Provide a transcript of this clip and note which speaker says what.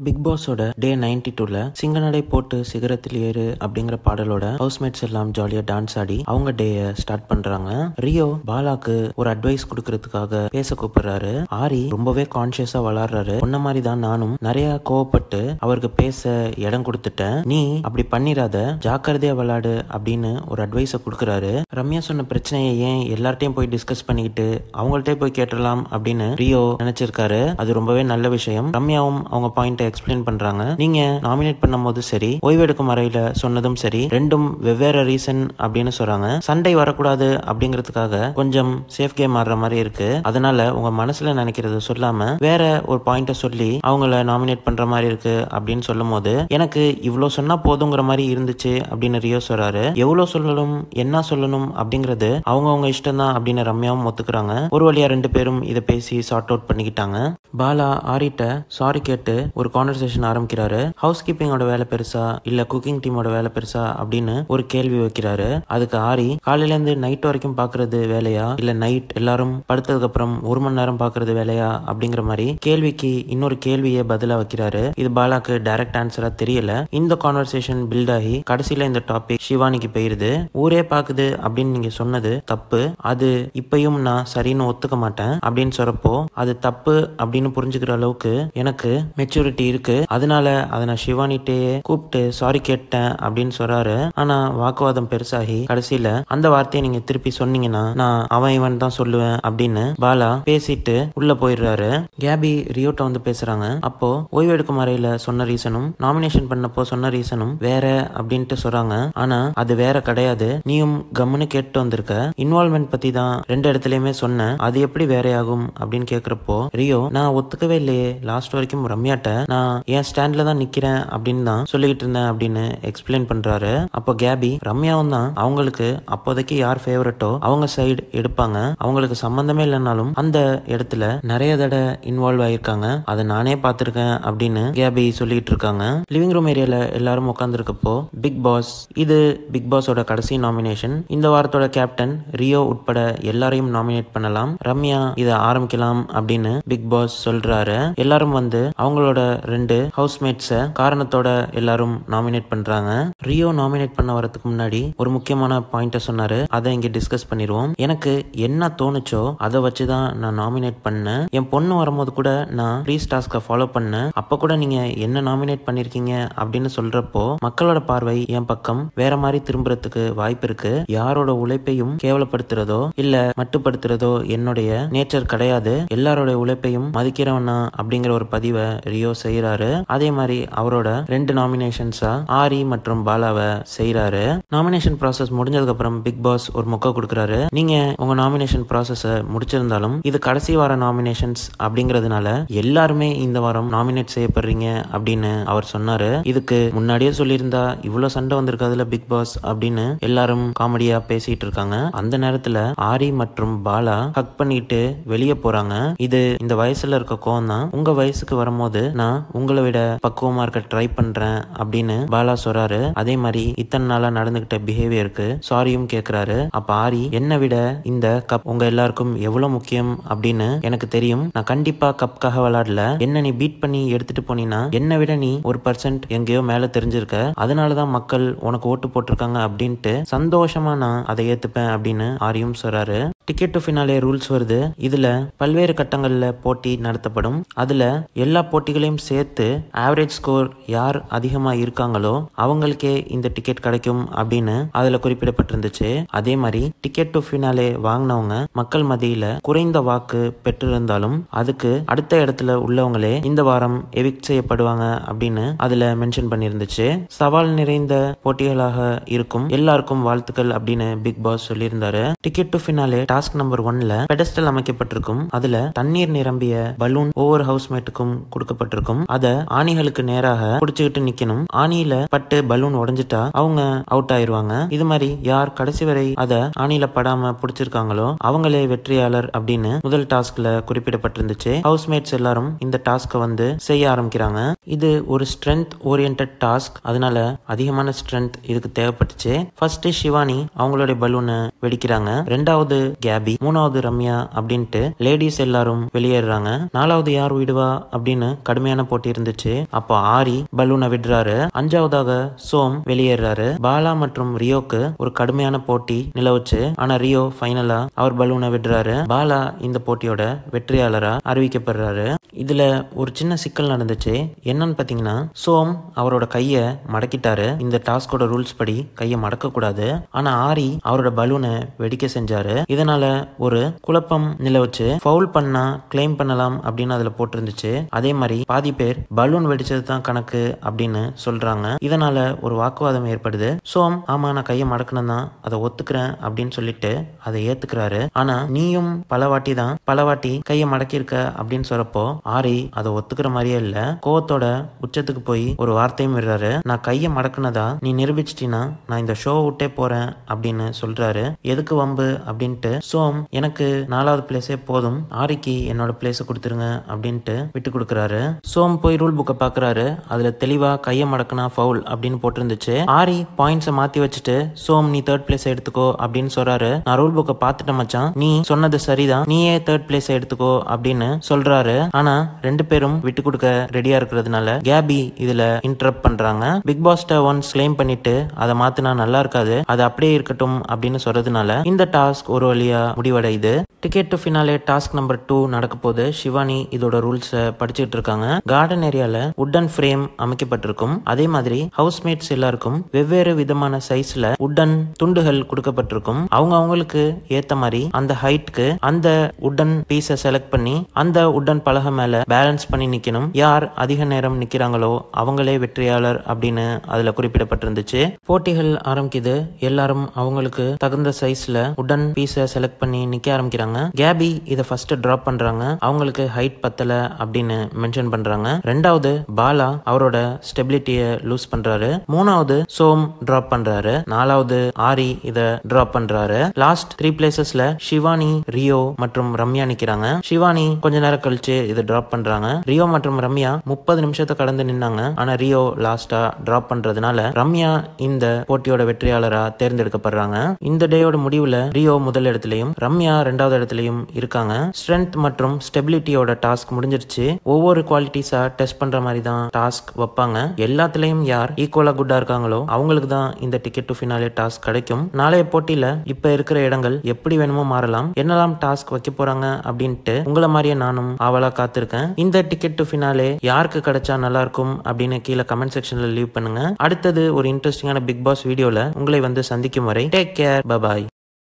Speaker 1: big பாஸோட டே ninety டூல சிங்கநடை போட்டு சிகரத்தில் ஏறு அப்படிங்கிற பாடலோட ஹவுஸ்மேட்ஸ் எல்லாம் ஜாலியா டான்ஸ் ஆடி அவங்க டேய ஸ்டார்ட் பண்றாங்க ரியோ பாலாக்கு ஒரு அட்வைஸ் கொடுக்கறதுக்காக பேச கூப்பிடுறாரு ஆரி ரொம்பவே கான்சியஸா வளர்றாரு உன்ன மாதிரி தான் நானும் நிறைய கோவப்பட்டு அவருக்கு பேச இடம் கொடுத்துட்டேன் நீ அப்படி பண்ணிராத ஜாக்கிரதையா விளையாடு அப்படின்னு ஒரு அட்வைஸ கொடுக்கறாரு ரம்யா சொன்ன பிரச்சனையை ஏன் எல்லார்ட்டையும் போய் டிஸ்கஸ் பண்ணிக்கிட்டு அவங்கள்ட்டே போய் கேட்டுடலாம் அப்படின்னு ரியோ நினைச்சிருக்காரு அது ரொம்பவே நல்ல விஷயம் ரம்யாவும் அவங்க பாயிண்ட எக்ஸ்பிளைன் பண்றாங்க நீங்க நாமினேட் பண்ணும்போது சரி ஓய்வெடுக்கும் அறையில சொன்னதும் சரி ரெண்டும் வெவ்வேறு ரீசன் அப்படின்னு சொல்றாங்க சண்டை வரக்கூடாது அப்படிங்கிறதுக்காக கொஞ்சம் சேஃப் கேம் ஆடுற மாதிரி இருக்கு அதனால உங்க மனசுல நினைக்கிறது சொல்லாம வேற ஒரு பாயிண்ட சொல்லி அவங்கள நாமினேட் பண்ற மாதிரி இருக்கு அப்படின்னு சொல்லும் போது எனக்கு இவ்வளவு சொன்னா போதுங்கிற மாதிரி இருந்துச்சு அப்படின்னு ரியோ சொல்றாரு எவ்வளவு சொல்லணும் என்ன சொல்லணும் அப்படிங்கிறது அவங்கவுங்க இஷ்டம் தான் அப்படின்னு ரம்யாவும் ஒத்துக்கிறாங்க ஒரு வழியா ரெண்டு பேரும் இதை பேசி சார்ட் அவுட் பண்ணிக்கிட்டாங்க பாலா ஆரிட்ட சாரி கேட்டு ஒரு கான்வர்சேஷன் ஆரம்பிக்கிறாரு ஹவுஸ் கீப்பிங்கோட வேலை பெருசா இல்ல குக்கிங் டீமோட வேலை பெருசா அப்படின்னு ஒரு கேள்வி வைக்கிறாரு அதுக்கு ஆரி காலையில இருந்து நைட் வரைக்கும் பாக்குறது வேலையா இல்ல நைட் எல்லாரும் படுத்ததுக்கு அப்புறம் ஒரு மணி நேரம் பாக்குறது வேலையா அப்படிங்கிற மாதிரி கேள்விக்கு இன்னொரு கேள்வியை பதிலா வைக்கிறாரு இது பாலாக்கு டைரக்ட் ஆன்சரா தெரியல இந்த கான்வர்சேஷன் பில்ட் ஆகி கடைசியில இந்த டாபிக் சிவானிக்கு போயிருது ஊரே பாக்குது அப்படின்னு நீங்க சொன்னது தப்பு அது இப்பயும் நான் சரின்னு ஒத்துக்க மாட்டேன் அப்படின்னு சொல்றப்போ அது தப்பு அப்படின்னு புரிஞ்சுக்கிற அளவுக்கு எனக்கு மெச்சூரிட்டி இருக்கு அதனால அதை நான் சிவானிட்டேயே கூப்பிட்டு சாரி கேட்டேன் அப்படின்னு சொல்றாரு ஆனா வாக்குவாதம் பெருசாகி கடைசியில அந்த வார்த்தையை நீங்க திருப்பி சொன்னீங்கன்னா நான் அவன் இவன் தான் சொல்லுவேன் அப்படின்னு பாலா பேசிட்டு உள்ள போயிடுறாரு கேபி ரியோட்ட வந்து பேசுறாங்க அப்போ ஓய்வெடுக்கும் அறையில சொன்ன ரீசனும் நாமினேஷன் பண்ணப்போ சொன்ன ரீசனும் வேற அப்படின்ட்டு சொல்றாங்க ஆனா அது வேற கிடையாது நீயும் கம்முன்னு கேட்டு வந்திருக்க இன்வால்மெண்ட் பத்தி தான் ரெண்டு இடத்துலயுமே சொன்னேன் அது எப்படி வேறையாகும் அப்படின்னு கேக்குறப்போ ரியோ நான் ஒத்துக்கவே இல்லையே லாஸ்ட் வரைக்கும் ரம்யாட்ட நான் என் ஸ்டாண்ட்ல தான் நிக்கிறேன் அப்படின்னு தான் சொல்லிக்கிட்டு இருந்தேன் அப்படின்னு எக்ஸ்பிளைன் பண்றாரு அப்போ கேபி ரம்யாவும் தான் அவங்களுக்கு அப்போதைக்கு யார் ஃபேவரட்டோ அவங்க சைடு எடுப்பாங்க அவங்களுக்கு சம்பந்தமே இல்லைனாலும் அந்த இடத்துல நிறைய தடவை இன்வால்வ் ஆயிருக்காங்க அதை நானே பார்த்திருக்கேன் அப்படின்னு கேபி சொல்லிட்டு இருக்காங்க லிவிங் ரூம் ஏரியால எல்லாரும் உட்காந்துருக்கப்போ பிக் பாஸ் இது பிக் பாஸோட கடைசி நாமினேஷன் இந்த வாரத்தோட கேப்டன் ரியோ உட்பட எல்லாரையும் நாமினேட் பண்ணலாம் ரம்யா இதை ஆரம்பிக்கலாம் அப்படின்னு பிக் பாஸ் சொல்றாரு எல்லாரும் வந்து அவங்களோட ரெண்டு ஹவுஸ்மேட்ஸ காரணத்தோட எல்லாரும் நாமினேட் பண்றாங்க ரியோ நாமினேட் பண்ண வரதுக்கு முன்னாடி ஒரு முக்கியமான பாயிண்ட சொன்னாரு அதை இங்க டிஸ்கஸ் பண்ணிடுவோம் எனக்கு என்ன தோணுச்சோ அதை வச்சுதான் நான் நாமினேட் பண்ணேன் என் பொண்ணு வரும்போது கூட நான் ப்ளீஸ் டாஸ்கை ஃபாலோ பண்ணேன் அப்ப கூட நீங்க என்ன நாமினேட் பண்ணிருக்கீங்க அப்படின்னு சொல்றப்போ மக்களோட பார்வை என் பக்கம் வேற மாதிரி திரும்புறதுக்கு வாய்ப்பு இருக்கு யாரோட உழைப்பையும் கேவலப்படுத்துறதோ இல்ல மட்டுப்படுத்துறதோ என்னுடைய நேச்சர் கிடையாது எல்லாரோட உழைப்பையும் மதிக்கிறவனா அப்படிங்கிற ஒரு பதிவை ரியோ செய்யறாரு அதே மாதிரி அவரோட ரெண்டு நாமினேஷன்ஸா ஆரி மற்றும் பாலாவை செய்யறாரு நாமினேஷன் ப்ராசஸ் முடிஞ்சதுக்கு அப்புறம் பிக் பாஸ் ஒரு மொக்க கொடுக்கறாரு நீங்க உங்க நாமினேஷன் ப்ராசஸ முடிச்சிருந்தாலும் இது கடைசி வார நாமினேஷன்ஸ் அப்படிங்கறதுனால எல்லாருமே இந்த வாரம் நாமினேட் செய்யப்படுறீங்க அப்படின்னு அவர் சொன்னாரு இதுக்கு முன்னாடியே சொல்லியிருந்தா இவ்வளவு சண்டை வந்திருக்காதுல பிக் பாஸ் அப்படின்னு எல்லாரும் காமெடியா பேசிட்டு இருக்காங்க அந்த நேரத்துல ஆரி மற்றும் பாலா ஹக் பண்ணிட்டு வெளியே போறாங்க இது இந்த வயசுல இருக்க கோவம் தான் உங்க வயசுக்கு வரும்போது நான் உங்களை விட பக்குவமா இருக்க ட்ரை பண்றேன் அப்படின்னு பாலா சொல்றாரு அதே மாதிரி இத்தனை நாளா நடந்துகிட்ட பிஹேவியருக்கு சாரியும் கேக்குறாரு அப்ப ஆரி என்னை விட இந்த கப் உங்க எல்லாருக்கும் எவ்வளவு முக்கியம் அப்படின்னு எனக்கு தெரியும் நான் கண்டிப்பா கப்காக விளையாடல என்ன நீ பீட் பண்ணி எடுத்துட்டு போனீங்கன்னா என்னை விட நீ ஒரு பர்சன்ட் எங்கேயோ மேல தெரிஞ்சிருக்க அதனாலதான் மக்கள் உனக்கு ஓட்டு போட்டிருக்காங்க அப்படின்ட்டு சந்தோஷமா நான் அதை ஏத்துப்பேன் அப்படின்னு ஆரியும் சொல்றாரு டிக்கெட் டு ஃபினாலே ரூல்ஸ் வருது இதுல பல்வேறு கட்டங்கள்ல போட்டி நடத்தப்படும் அதுல எல்லா போட்டிகளையும் சேர்த்து ஆவரேஜ் ஸ்கோர் யார் அதிகமா இருக்காங்களோ அவங்களுக்கே இந்த டிக்கெட் கிடைக்கும் அப்படின்னு அதுல குறிப்பிடப்பட்டிருந்துச்சு அதே மாதிரி டிக்கெட் டு ஃபினாலே வாங்கினவங்க மக்கள் மத்தியில குறைந்த வாக்கு பெற்றிருந்தாலும் அதுக்கு அடுத்த இடத்துல உள்ளவங்களே இந்த வாரம் எவிக்ட் செய்யப்படுவாங்க அப்படின்னு அதுல மென்ஷன் பண்ணியிருந்துச்சு சவால் நிறைந்த போட்டிகளாக இருக்கும் எல்லாருக்கும் வாழ்த்துக்கள் அப்படின்னு பிக் பாஸ் சொல்லியிருந்தாரு ticket to finale task number ஒன்ல பெடஸ்டல் அமைக்கப்பட்டிருக்கும் அதுல தண்ணீர் நிரம்பிய பலூன் ஒவ்வொரு ஹவுஸ்மேட்டுக்கும் கொடுக்கப்பட்டிருக்கும் அத ஆணிகளுக்கு நேராக புடிச்சுக்கிட்டு நிக்கணும் ஆணியில பட்டு பலூன் உடைஞ்சிட்டா அவங்க அவுட் ஆயிருவாங்க இது மாதிரி யார் கடைசி வரை அத ஆணியில படாம புடிச்சிருக்காங்களோ அவங்களே வெற்றியாளர் அப்படின்னு முதல் டாஸ்க்ல குறிப்பிடப்பட்டிருந்துச்சு ஹவுஸ்மேட்ஸ் எல்லாரும் இந்த டாஸ்க வந்து செய்ய ஆரம்பிக்கிறாங்க இது ஒரு ஸ்ட்ரென்த் ஓரியன்ட் டாஸ்க் அதனால அதிகமான ஸ்ட்ரென்த் இதுக்கு தேவைப்பட்டுச்சு ஃபர்ஸ்ட் சிவானி அவங்களுடைய பலூனை வெடிக்கிறாங்க ரெண்டாவது கேபி மூணாவது ரம்யா அப்படின்ட்டு லேடிஸ் எல்லாரும் வெளியேறாங்க நாலாவது யார் விடுவா அப்படின்னு கடுமையான போட்டி இருந்துச்சு அப்போ ஆரி பலூனை விடுறாரு அஞ்சாவதாக சோம் வெளியேறாரு பாலா மற்றும் ரியோக்கு ஒரு கடுமையான போட்டி நிலவுச்சு ஆனா ரியோ ஃபைனலா அவர் பலூனை விடுறாரு பாலா இந்த போட்டியோட வெற்றியாளரா அறிவிக்கப்படுறாரு இதுல ஒரு சின்ன சிக்கல் நடந்துச்சு என்னன்னு பாத்தீங்கன்னா சோம் அவரோட கைய மடக்கிட்டாரு இந்த டாஸ்கோட ரூல்ஸ் படி கையை மடக்க கூடாது ஆனா ஆரி அவரோட பலூனை வெடிக்க செஞ்சாரு இதனால ஒரு குழப்பம் நிலவுச்சு ஃபவுல் பண்ணா கிளைம் பண்ணலாம் அப்படின்னு அதுல போட்டிருந்துச்சு அதே மாதிரி பாதி பேர் பலூன் வெடிச்சது தான் கணக்கு அப்படின்னு சொல்றாங்க இதனால ஒரு வாக்குவாதம் ஏற்படுது சோம் ஆமா நான் கையை மடக்கணும் தான் அதை ஒத்துக்கிறேன் அப்படின்னு சொல்லிட்டு அதை ஏத்துக்கிறாரு ஆனா நீயும் பல வாட்டி தான் பல வாட்டி கையை மடக்கியிருக்க அப்படின்னு சொல்றப்போ ஆரி அதை ஒத்துக்கிற மாதிரியே இல்ல கோவத்தோட உச்சத்துக்கு போய் ஒரு வார்த்தையும் விடுறாரு நான் கையை மடக்குனதா நீ நிரூபிச்சிட்டினா நான் இந்த ஷோ விட்டே போறேன் அப்படின்னு சொல்றாரு எதுக்கு வம்பு அப்படின்ட்டு சோம் எனக்கு நாலாவது பிளேஸே போதும் ஆரிக்கு என்னோட பிளேஸை கொடுத்துருங்க அப்படின்ட்டு விட்டு கொடுக்குறாரு சோம் போய் ரூல் புக்கை பாக்குறாரு அதுல தெளிவா கையை மடக்குனா ஃபவுல் அப்படின்னு போட்டிருந்துச்சு ஆரி பாயிண்ட்ஸை மாத்தி வச்சுட்டு சோம் நீ தேர்ட் பிளேஸ் எடுத்துக்கோ அப்படின்னு சொல்றாரு நான் ரூல் புக்கை பார்த்துட்ட மச்சான் நீ சொன்னது சரிதான் நீயே தேர்ட் பிளேஸ் எடுத்துக்கோ அப்படின்னு சொல்றாரு ஆனா ரெண்டு பேரும் விட்டு கொடுக்க ரெடியா இருக்கிறதுனால கேபி இதுல இன்டரப்ட் பண்றாங்க பிக் பாஸ்ட ஒன்ஸ் கிளைம் பண்ணிட்டு அதை மாத்தினா நல்லா இருக்காது அது அப்படியே இருக்கட்டும் அப்படின்னு சொல்றதுனால இந்த டாஸ்க் ஒரு வழியா முடிவடையுது ticket to finale task number two நடக்க போது சிவானி இதோட ரூல்ஸை படிச்சுட்டு இருக்காங்க கார்டன் ஏரியால உட்டன் ஃப்ரேம் அமைக்கப்பட்டிருக்கும் அதே மாதிரி ஹவுஸ்மேட்ஸ் எல்லாருக்கும் வெவ்வேறு விதமான சைஸ்ல உட்டன் துண்டுகள் கொடுக்கப்பட்டிருக்கும் அவங்க அவங்களுக்கு ஏத்த மாதிரி அந்த ஹைட்க்கு அந்த உட்டன் பீஸை செலக்ட் பண்ணி அந்த உட்டன் பலகை மேல பேலன்ஸ் பண்ணி நிக்கணும் யார் அதிக நேரம் நிக்கிறாங்களோ அவங்களே வெற்றியாளர் அப்படின்னு அதுல குறிப்பிடப்பட்டிருந்துச்சு போட்டிகள் ஆரம்பிக்குது எல்லாரும் அவங்களுக்கு தகுந்த சைஸ்ல உடன் பீஸை செலக்ட் பண்ணி நிக்க ஆரம்பிக்கிறாங்க கேபி இதை ஃபர்ஸ்ட் டிராப் பண்றாங்க அவங்களுக்கு ஹைட் பத்தல அப்படின்னு மென்ஷன் பண்றாங்க ரெண்டாவது பாலா அவரோட ஸ்டெபிலிட்டியை லூஸ் பண்றாரு மூணாவது சோம் டிராப் பண்றாரு நாலாவது ஆரி இதை டிராப் பண்றாரு லாஸ்ட் த்ரீ பிளேசஸ்ல சிவானி ரியோ மற்றும் ரம்யா நிக்கிறாங்க சிவானி கொஞ்ச நேரம் கழிச்சு இதை டிராப் பண்றாங்க ரியோ மற்றும் ரம்யா முப்பது நிமிஷத்தை கடந்து நின்னாங்க ஆனா ரியோ லாஸ்டா டிராப் பண்றதுனால ரம்யா இந்த போட்டியோட வெற்றியாளரா தேர்ந்தெடுக்கப்படுறாங்க இந்த டேயோட முடிவுல ரியோ முதல் இடத்துலயும் ரம்யா ரெண்டாவது இடத்துலயும் இருக்காங்க ஸ்ட்ரென்த் மற்றும் ஸ்டெபிலிட்டியோட டாஸ்க் முடிஞ்சிருச்சு ஒவ்வொரு குவாலிட்டிஸா டெஸ்ட் பண்ற மாதிரி தான் டாஸ்க் வைப்பாங்க எல்லாத்துலயும் யார் ஈக்குவலா குட்டா இருக்காங்களோ அவங்களுக்கு தான் இந்த டிக்கெட் டு ஃபினாலே டாஸ்க் கிடைக்கும் நாளைய போட்டியில இப்ப இருக்கிற இடங்கள் எப்படி வேணுமோ மாறலாம் என்னெல்லாம் டாஸ்க் வைக்க போறாங்க அப்படின்ட்டு உங்களை மாதிரியே நானும் ஆவலா காத்திருக்கேன் இந்த டிக்கெட் டு ஃபினாலே யாருக்கு கிடைச்சா நல்லா இருக்கும் அப்படின்னு கீழே கமெண்ட் செக்ஷன்ல லீவ் பண்ணுங்க அடுத்தது ஒரு இன்ட்ரெஸ்டிங்கான பிக் பாஸ் வீடியோல உங்களை வந்து சந்திக்கும் வரை டேக் கேர் பபாய்